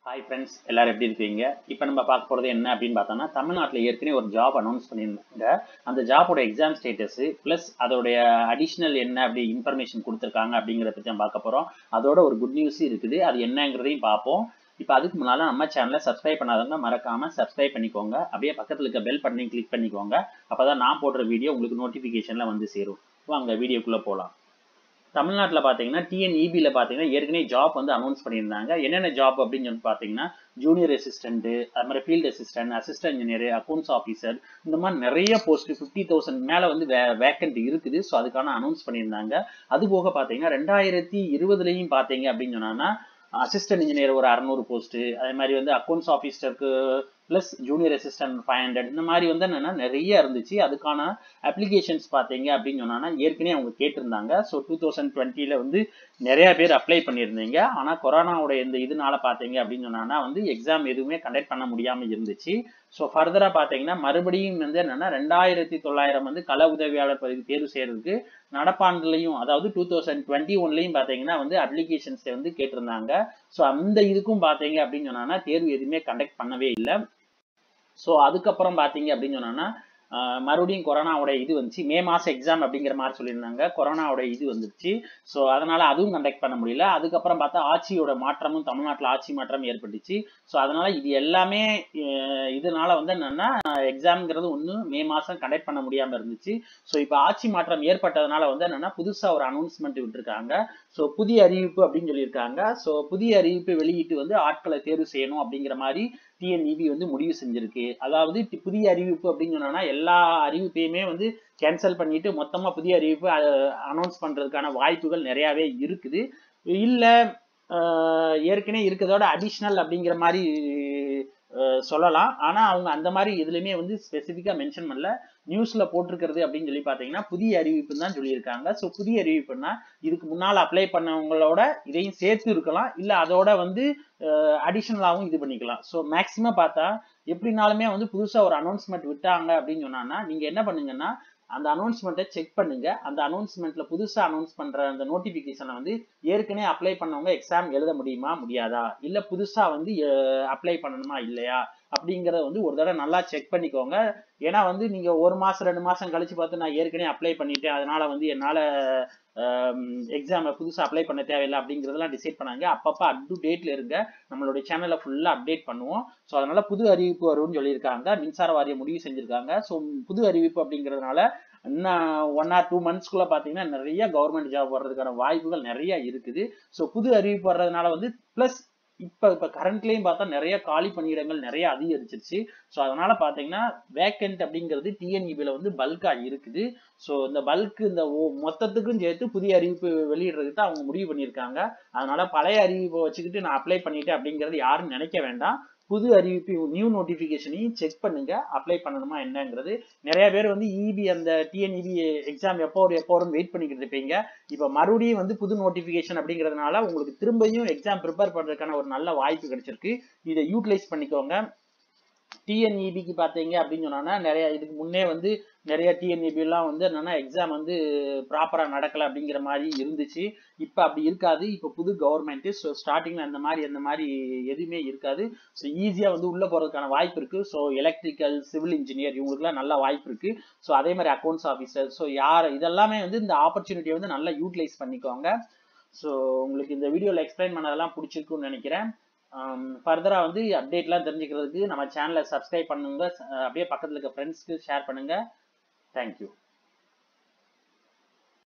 hi friends எல்லாரும் எப்படி இருக்கீங்க இப்போ நம்ம பார்க்க போகிறது என்ன அப்படின்னு பார்த்தோம்னா தமிழ்நாட்டில் ஏற்கனவே ஒரு ஜாப் அனௌன்ஸ் பண்ணியிருந்தாங்க அந்த ஜாபோட எக்ஸாம் ஸ்டேட்டஸு ப்ளஸ் அதோடைய அடிஷ்னல் என்ன அப்படி இன்ஃபர்மேஷன் கொடுத்துருக்காங்க அப்படிங்கிறத பற்றி நம்ம பார்க்க போகிறோம் அதோட ஒரு குட் நியூஸ் இருக்குது அது என்னங்கிறதையும் பார்ப்போம் இப்போ அதுக்கு முன்னால் நம்ம சேனலை சப்ஸ்கிரைப் பண்ணாதவங்க மறக்காமல் சப்ஸ்கிரைப் பண்ணிக்கோங்க அப்படியே பக்கத்தில் இருக்க பெல் பட்டனையும் கிளிக் பண்ணிக்கோங்க அப்போ தான் நான் போடுற வீடியோ உங்களுக்கு நோட்டிஃபிகேஷனில் வந்து சேரும் வாங்க வீடியோக்குள்ளே போகலாம் தமிழ்நாட்டில் பார்த்தீங்கன்னா டிஎன்இபியில் பார்த்தீங்கன்னா ஏற்கனவே ஜாப் வந்து அனௌன்ஸ் பண்ணியிருந்தாங்க என்னென்ன ஜாப் அப்படின்னு சொல்லி பார்த்தீங்கன்னா ஜூனியர் அசிஸ்டன்ட்டு அது மாதிரி field assistant assistant engineer accounts officer இந்த மாதிரி நிறைய போஸ்ட் ஃபிஃப்டி தௌசண்ட் மேலே வந்து வே வேக்கண்ட் இருக்குது ஸோ அதுக்கான அனௌன்ஸ் பண்ணியிருந்தாங்க அது போக பார்த்தீங்கன்னா ரெண்டாயிரத்தி இருபதுலையும் பார்த்தீங்க அப்படின்னு சொன்னாங்கன்னா அசிஸ்டன்ட் இன்ஜினியர் ஒரு அறநூறு போஸ்ட்டு அதே மாதிரி வந்து அக்கௌண்ட்ஸ் ஆஃபீஸருக்கு plus junior assistant five hundred இந்த மாதிரி வந்து என்னென்னா நிறைய இருந்துச்சு அதுக்கான அப்ளிகேஷன்ஸ் பார்த்தீங்க அப்படின்னு சொன்னாங்கன்னா ஏற்கனவே அவங்க கேட்டிருந்தாங்க ஸோ டூ தௌசண்ட் டுவெண்ட்டியில் வந்து நிறைய பேர் அப்ளை பண்ணியிருந்தீங்க ஆனால் கொரோனாவோட இந்த இதனால பார்த்தீங்க அப்படின்னு சொன்னாங்கன்னா வந்து எக்ஸாம் எதுவுமே கண்டக்ட் பண்ண முடியாமல் இருந்துச்சு ஸோ ஃபர்தராக பார்த்தீங்கன்னா மறுபடியும் வந்து என்னென்னா ரெண்டாயிரத்தி தொள்ளாயிரம் வந்து கள உதவியாளர் பதவி தேர்வு செய்யறதுக்கு நடப்பாண்டுலையும் அதாவது டூ தௌசண்ட் டுவெண்ட்டி ஒன்லையும் பார்த்தீங்கன்னா வந்து அப்ளிகேஷன்ஸை வந்து கேட்டிருந்தாங்க ஸோ அந்த இதுக்கும் பார்த்தீங்க அப்படின்னு சொன்னாங்கன்னா தேர்வு எதுவுமே கண்டக்ட் பண்ணவே இல்லை ஸோ அதுக்கப்புறம் பார்த்தீங்க அப்படின்னு சொன்னோன்னா மறுபடியும் கொரோனாவோட இது வந்துச்சு மே மாதம் எக்ஸாம் அப்படிங்கிற மாதிரி சொல்லியிருந்தாங்க கொரோனாவோட இது வந்துருச்சு ஸோ அதனால் அதுவும் கண்டக்ட் பண்ண முடியல அதுக்கப்புறம் பார்த்தா ஆட்சியோட மாற்றமும் தமிழ்நாட்டில் ஆட்சி மாற்றம் ஏற்பட்டுச்சு ஸோ அதனால் இது எல்லாமே இதனால வந்து என்னென்னா எக்ஸாம்ங்கிறது ஒன்று மே மாதம் கண்டக்ட் பண்ண முடியாமல் இருந்துச்சு ஸோ இப்போ ஆட்சி மாற்றம் ஏற்பட்டதுனால வந்து என்னென்னா புதுசாக ஒரு அனௌன்ஸ்மெண்ட் விட்டுருக்காங்க ஸோ புதிய அறிவிப்பு அப்படின்னு சொல்லியிருக்காங்க ஸோ புதிய அறிவிப்பு வெளியிட்டு வந்து ஆட்களை தேர்வு செய்யணும் அப்படிங்கிற மாதிரி டிஎன்இபி வந்து முடிவு செஞ்சிருக்கு அதாவது புதிய அறிவிப்பு அப்படின்னு சொன்னோம்னா எல்லா அறிவிப்பையுமே வந்து கேன்சல் பண்ணிட்டு மொத்தமாக புதிய அறிவிப்பு அனௌன்ஸ் பண்ணுறதுக்கான வாய்ப்புகள் நிறையாவே இருக்குது இல்லை ஏற்கனவே இருக்கிறதோட அடிஷ்னல் அப்படிங்கிற மாதிரி சொல்லலாம் ஆனால் அவங்க அந்த மாதிரி இதுலையுமே வந்து ஸ்பெசிஃபிக்காக மென்ஷன் பண்ணல நியூஸில் போட்டிருக்கிறது அப்படின்னு சொல்லி பார்த்தீங்கன்னா புதிய அறிவிப்புன்னு தான் சொல்லியிருக்காங்க ஸோ புதிய அறிவிப்புனா இதுக்கு முன்னால் அப்ளை பண்ணவங்களோட இதையும் சேர்த்து இருக்கலாம் இல்லை அதோட வந்து அடிஷ்னலாகவும் இது பண்ணிக்கலாம் ஸோ மேக்ஸிமம் பார்த்தா எப்படினாலுமே வந்து புதுசாக ஒரு அனௌன்ஸ்மெண்ட் விட்டாங்க அப்படின்னு சொன்னாங்கன்னா நீங்கள் என்ன பண்ணுங்கன்னா அந்த அனௌன்ஸ்மெண்ட்டை செக் பண்ணுங்க அந்த அனௌன்ஸ்மெண்ட்ல புதுசாக அனௌன்ஸ் பண்ற அந்த நோட்டிபிகேஷனை வந்து ஏற்கனவே அப்ளை பண்ணவங்க எக்ஸாம் எழுத முடியுமா முடியாதா இல்லை புதுசாக வந்து அப்ளை பண்ணணுமா இல்லையா அப்படிங்கிறத வந்து ஒரு தடவை நல்லா செக் பண்ணிக்கோங்க ஏன்னா வந்து நீங்க ஒரு மாசம் ரெண்டு மாசம் கழிச்சு பார்த்து நான் ஏற்கனவே அப்ளை பண்ணிட்டேன் அதனால வந்து என்னால் எக்ஸாம் புதுசாக அப்ளை பண்ண தேவையில்லை அப்படிங்கிறதெல்லாம் டிசைட் பண்ணாங்க அப்பப்போ அப் டு டேட்ல இருங்க நம்மளுடைய சேனலை ஃபுல்லாக அப்டேட் பண்ணுவோம் ஸோ அதனால புது அறிவிப்பு வரும்னு சொல்லியிருக்காங்க மின்சார வாரியம் முடிவு செஞ்சிருக்காங்க ஸோ புது அறிவிப்பு அப்படிங்கிறதுனால இன்னும் ஒன் ஆர் டூ மந்த்ஸ்க்குள்ள பார்த்தீங்கன்னா நிறைய கவர்மெண்ட் ஜாப் வர்றதுக்கான வாய்ப்புகள் நிறைய இருக்குது ஸோ புது அறிவிப்பு வர்றதுனால வந்து ப்ளஸ் இப்போ இப்போ கரண்ட்லேயும் பார்த்தா நிறைய காலி பணியிடங்கள் நிறைய அதிகரிச்சிருச்சு ஸோ அதனால பார்த்தீங்கன்னா வேக்கண்ட் அப்படிங்கிறது டிஎன்இபியில் வந்து பல்காக இருக்குது ஸோ இந்த பல்க் இந்த மொத்தத்துக்கும் சேர்த்து புதிய அறிவிப்பு வெளியிடுறதுக்கு தான் அவங்க முடிவு பண்ணியிருக்காங்க அதனால பழைய அறிவிப்பை வச்சுக்கிட்டு நான் அப்ளை பண்ணிட்டேன் அப்படிங்கிறது யாரும் நினைக்க வேண்டாம் புது அறிவிப்பு நியூ நோட்டிஃபிகேஷனையும் செக் பண்ணுங்க அப்ளை பண்ணணுமா என்னங்கிறது நிறைய பேர் வந்து இபி அந்த டிஎன்இபி எக்ஸாம் எப்போ ஒரு எப்போ வரும் வெயிட் பண்ணிக்கிட்டு இருப்பீங்க இப்போ மறுபடியும் வந்து புது நோட்டிஃபிகேஷன் அப்படிங்கிறதுனால உங்களுக்கு திரும்பியும் எக்ஸாம் ப்ரிப்பேர் பண்ணுறதுக்கான ஒரு நல்ல வாய்ப்பு கிடைச்சிருக்கு இதை யூட்டிலைஸ் பண்ணிக்கோங்க டிஎன்இபிக்கு பார்த்தீங்க அப்படின்னு சொன்னோன்னா நிறைய இதுக்கு முன்னே வந்து நிறைய டிஎன்இபிலாம் வந்து என்னென்னா எக்ஸாம் வந்து ப்ராப்பராக நடக்கலை அப்படிங்கிற மாதிரி இருந்துச்சு இப்போ அப்படி இருக்காது இப்போ புது கவர்மெண்ட்டு ஸோ ஸ்டார்டிங்கில் அந்த மாதிரி அந்த மாதிரி எதுவுமே இருக்காது ஸோ ஈஸியாக வந்து உள்ளே போகிறதுக்கான வாய்ப்பு இருக்குது ஸோ எலக்ட்ரிக்கல் சிவில் இன்ஜினியர் இவங்களுக்குலாம் நல்ல வாய்ப்பு இருக்குது ஸோ அதே மாதிரி அக்கௌண்ட்ஸ் ஆஃபீஸர் ஸோ யார் இதெல்லாமே வந்து இந்த ஆப்பர்ச்சுனிட்டியை வந்து நல்லா யூட்டிலைஸ் பண்ணிக்கோங்க ஸோ உங்களுக்கு இந்த வீடியோவில் எக்ஸ்பிளைன் பண்ணதெல்லாம் பிடிச்சிருக்குன்னு நினைக்கிறேன் ஃபர்தராக வந்து அப்டேட்லாம் தெரிஞ்சுக்கிறதுக்கு நம்ம சேனலை சப்ஸ்கிரைப் பண்ணுங்க அப்படியே பக்கத்தில் இருக்க ஃப்ரெண்ட்ஸ்க்கு ஷேர் பண்ணுங்கள் தேங்க்யூ